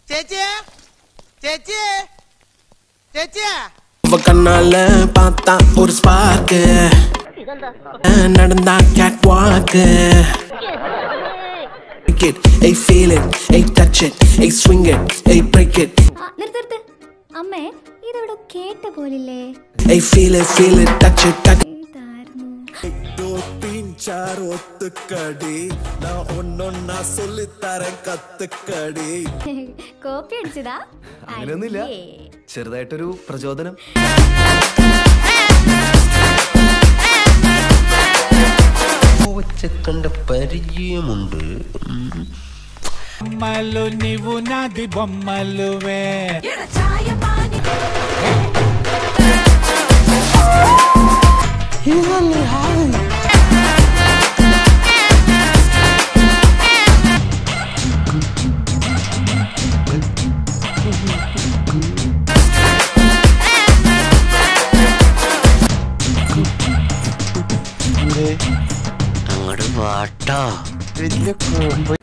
ചേച്ചിയെ ചേച്ചിയെ ചേച്ചിയെ அவ கண்ணால பார்த்தா ஒரு ஸ்பார்க்கு நடந்தா கேட் வாக்கு it, hey feel it, hey touch it, hey swing it, hey break it, ആ, നിർത്ത് നിർത്ത് അമ്മേ ഇതെവിടെ കേട്ട പോലില്ലേ hey feel it, feel it, touch it, touch it. ഇതായിരുന്നു ദോ തീൻ ചാർ ഒത്തുക്കടി ഞാൻ ഒന്നൊന്നാ ചൊല്ലിത്തരൻ കത്തുക്കടി കോപ്പി അടിച്ചതാ അങ്ങനെയൊന്നുമില്ല അയ്യേ. ചെറുതായിട്ടൊരു പ്രചോദനം വെച്ച് കണ്ട പരിചയമുണ്ട് బొమ్మలు నీవు నాది బొమ్మలువే അങ്ങോട്ട് വാട്ടോ